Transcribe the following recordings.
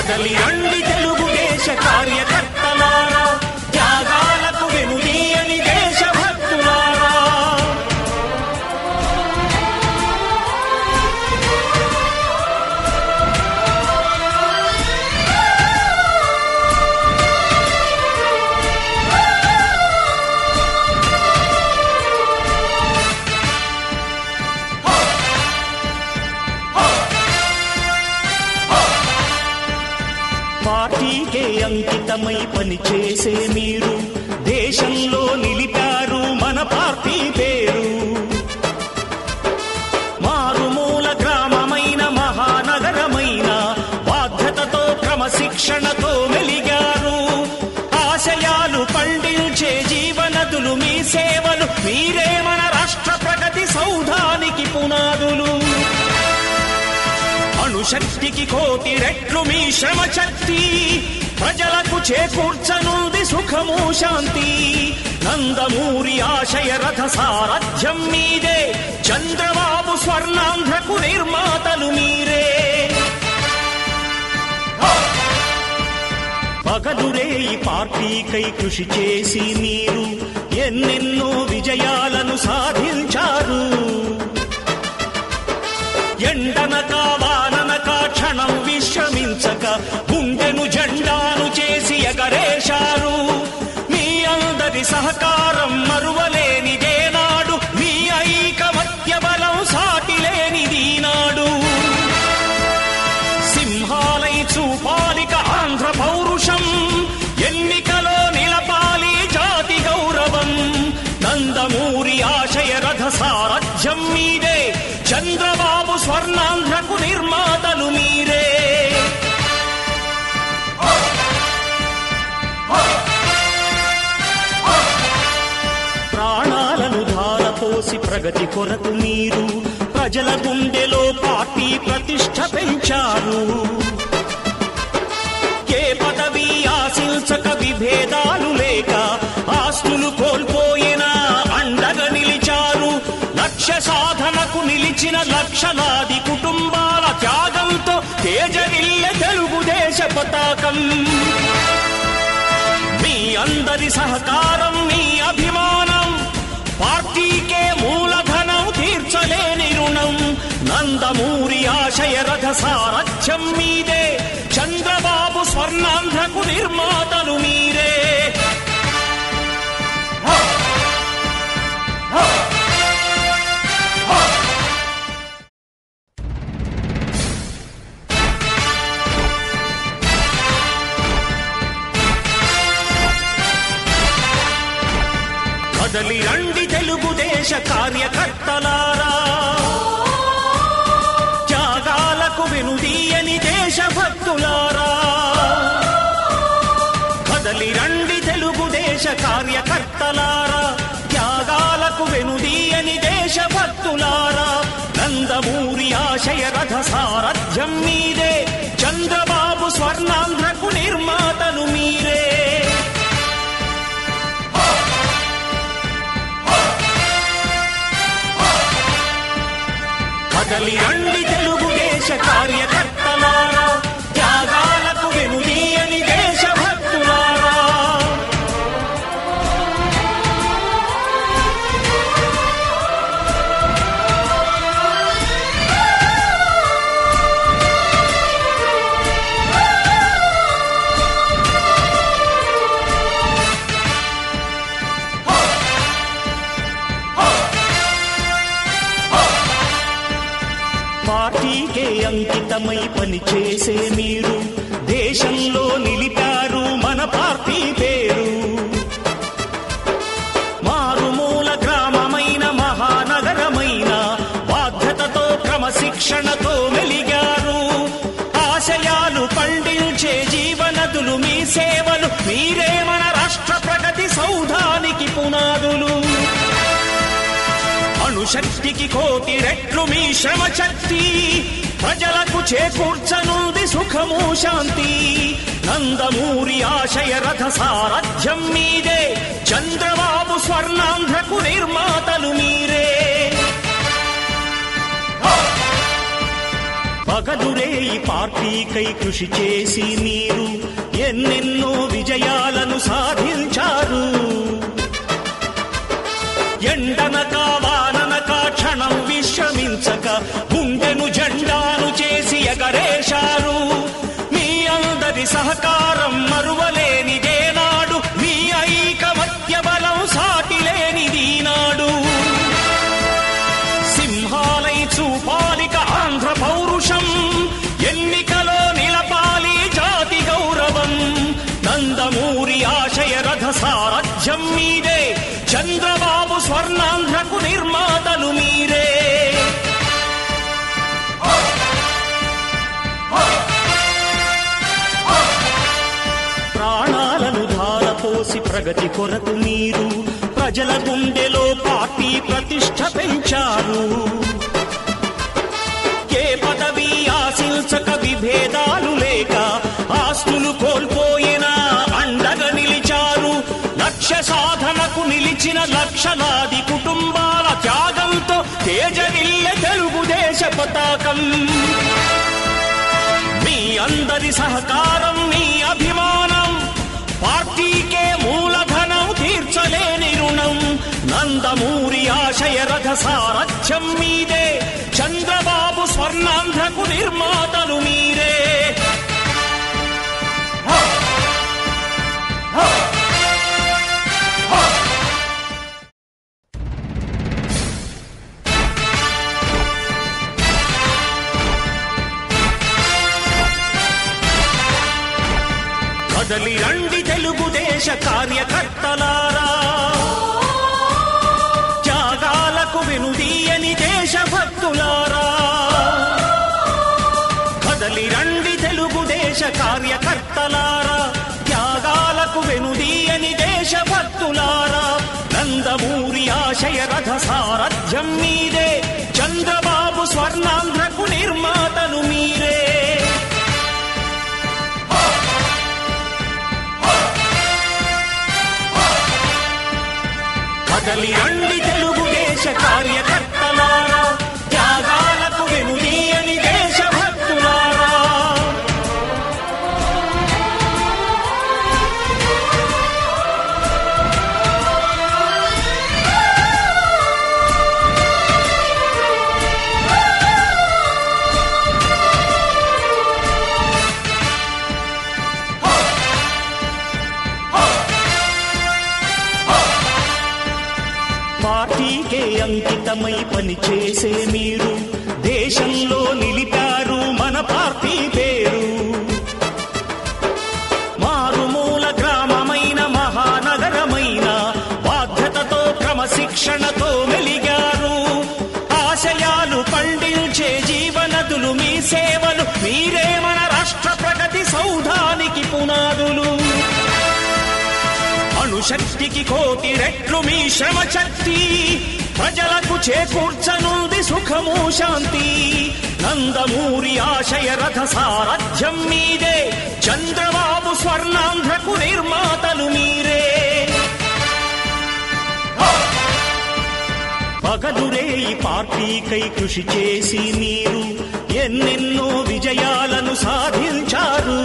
కదలి రండి తెలుగుదేశ కార్యకర్తలారా త్యాగాలకు వెనుదీయని దేశభక్తులారా పార్టీకే అంకితమై పనిచేసే మీరు దేశంలో నిలిపారు మన పార్టీ పేరు మారుమూల గ్రామమైన మహానగరమైన బాధ్యతతో క్రమశిక్షణతో మెలిగారు ఆశయాలు పండించే జీవనదులు మీ సేవలు మీరే మన రాష్ట్ర ప్రగతి సౌధానికి పునాదులు అణుశక్తికి కోటి రెట్లు మీ శ్రమ శక్తి ప్రజలకు చేకూర్చనుంది సుఖము శాంతి నందమూరి ఆశయ రథ సారథ్యం మీదే చంద్రబాబు స్వర్ణాంధ్రకు నిర్మాతలు మీరే పగలురే ఈ పార్టీకై కృషి చేసి మీరు ఎన్నెన్నో విజయాలను సాధించారు ఎండనక వాననక క్షణం విశ్రమించక గుండెను జెండాను చేసి ఎగరేశారు మీ అందరి సహకారం మరువలేనిదేనాడు మీ ఐకమత్య బలం సాటిలేనిది నాడు సింహాలై చూపాలిక ఆంధ్ర పౌరుషం ఎన్నికలో నిలపాలి జాతి గౌరవం నందమూరి ఆశయ రథ సారథ్యం మీదే చంద్రబాబు స్వర్ణాంధ్రకు నిర్మాతలు మీరే ప్రాణాలను ధారపోసి ప్రగతి కొరకు మీరు ప్రజల గుండెలో పార్టీ ప్రతిష్ట పెంచారు ఏ పదవి ఆశించక విభేదాలు లేక ఆస్తులు కోల్పోయినా అండగా నిలిచారు లక్ష్య సాధనకు నిలిచిన లక్షలాది కుటుంబాల త్యాగంతో తేజరిల్లె తెలుగుదేశ పతాకం మీ అందరి సహకారం మీ అభిమానం పార్టీకే మూలధనం తీర్చలేని రుణం నందమూరి ఆశయ రథ సారథ్యం మీదే చంద్రబాబు స్వర్ణాంధ్రకు నిర్మాతలు మీరే కదలి రండి తెలుగుదేశ కార్యకర్తలారా త్యాగాలకు వెనుదీయని దేశభక్తులారా కదలి రండి తెలుగుదేశ కార్యకర్తలారా త్యాగాలకు వెనుదీయని దేశభక్తులారా నందమూరి ఆశయ రథ సారథ్యం మీదే చంద్రబాబు స్వర్ణాంధ్రకు నిర్మాతలు మీరే కదలి రండి తెలుగుదేశ కార్యకర్తలారా త్యాగాలకు వెనుదీయని దేశభక్తులారా పార్టీకే అంకితమై పనిచేసే మీరు దేశంలో నిలిపారు మన పార్టీ పేరు మారుమూల గ్రామమైన మహానగరమైన బాధ్యతతో క్రమశిక్షణతో మెలిగారు ఆశయాలు పండించే జీవనదులు మీ సేవలు మీరే మన రాష్ట్ర ప్రగతి సౌధానికి పునాదులు అణుశక్తికి కోటి రెట్లు మీ శ్రమ శక్తి ప్రజలకు చేకూర్చనుంది సుఖము శాంతి నందమూరి ఆశయ రథ సారథ్యం మీదే చంద్రబాబు స్వర్ణాంధ్రకు నిర్మాతలు మీరే పగలురేయి పార్టీకై కృషి చేసి మీరు ఎన్నెన్నో విజయాలను సాధించారు ఎండనక వాననక క్షణం విశ్రమించక గుండెను జెండాను చేసి ఎగరేశారు మీ అందరి సహకారం మరువలేనిదేనాడు మీ ఐకమత్య బలం సాటిలేనిది నాడు సింహాలై చూపాలిక ఆంధ్ర పౌరుషం ఎన్నికలో నిలపాలి జాతి గౌరవం నందమూరి ఆశయ రథ సారథ్యం మీదే చంద్రబాబు స్వర్ణాంధ్రకు నిర్మాతలు మీరే ప్రాణాలను ధారపోసి ప్రగతి కొరకు మీరు ప్రజల గుండెలో పార్టీ ప్రతిష్ట పెంచారు ఏ పదవి ఆశించక విభేదాలు లేక ఆస్తులు కోల్పోయినా అండగా నిలిచారు లక్ష్య సాధనకు నిలిచిన లక్షలాది కుటుంబాల త్యాగంతో తేజరిల్లె తెలుగుదేశ పతాకం మీ అందరి సహకారం మీ అభిమానం పార్టీకే మూలధనం తీర్చలేని రుణం నందమూరి ఆశయ రథ సారథ్యం మీదే చంద్రబాబు స్వర్ణాంధ్రకు నిర్మాతలు మీరే కదలి రండి తెలుగుదేశ కార్యకర్తలారా త్యాగాలకు వెనుదీయని దేశభక్తులారా కదలి రండి తెలుగుదేశ కార్యకర్తలారా త్యాగాలకు వెనుదీయని దేశభక్తులారా నందమూరి ఆశయ రథ సారథ్యం మీదే చంద్రబాబు స్వర్ణాంధ్రకు నిర్మాతలు మీరే కదలి రండి తెలుగుదేశ కార్యకర్తలారా త్యాగాలకు వెనుదీయని దేశభక్తులారా పార్టీకే అంకితమై పనిచేసే మీరు దేశంలో నిలిపారు మన పార్టీ పేరు మారుమూల గ్రామమైన మహానగరమైన బాధ్యతతో క్రమశిక్షణతో మెలిగారు ఆశయాలు పండించే జీవనదులు మీ సేవలు మీరే మన రాష్ట్ర ప్రగతి సౌధానికి పునాదులు అణుశక్తికి కోటి రెట్లు మీ శ్రమ శక్తి ప్రజలకు చేకూర్చనుంది సుఖము శాంతి నందమూరి ఆశయ రథ సారథ్యం మీదే చంద్రబాబు స్వర్ణాంధ్రకు నిర్మాతలు మీరే పగలురేయి పార్టీకై కృషి చేసి మీరు ఎన్నెన్నో విజయాలను సాధించారు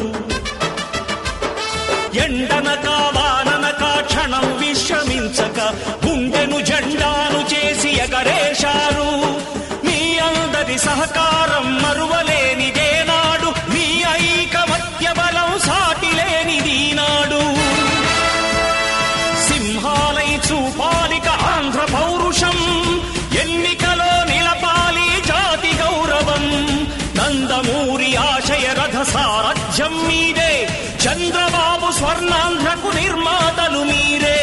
ఎండనక వాననక క్షణం విశ్రమించక గుండెను జెండాను చేసి ఎగరేశారు మీ అందరి సహకారం మరువలేనిదేనాడు మీ ఐకమత్య బలం సాటిలేనిది నాడు సింహాలై చూపాలిక ఆంధ్ర పౌరుషం ఎన్నికలో నిలపాలి జాతి గౌరవం నందమూరి ఆశయ రథ సారథ్యం మీదే చంద్రబాబు స్వర్ణాంధ్రకు నిర్మాతలు మీరే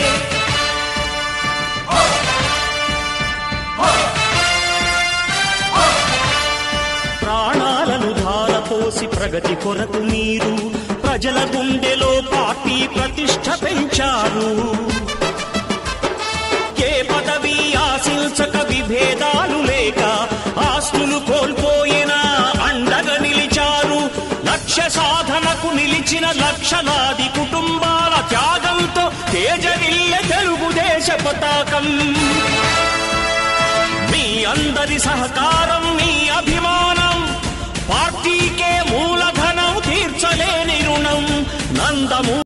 ప్రాణాలను ధారపోసి ప్రగతి కొరకు మీరు ప్రజల గుండెలో పార్టీ ప్రతిష్ట పెంచారు ఏ పదవి ఆశించక విభేదాలు లేక ఆస్తులు కోల్పోయినా అండగా నిలిచారు లక్ష్య సాధనకు నిలిచిన లక్షలాది కుటుంబాల త్యాగంతో తేజరిల్లె తెలుగుదేశ పతాకం మీ మీ అందరి సహకారం మీ అభిమానం పార్టీకే మూలధనం తీర్చలేని రుణం నందము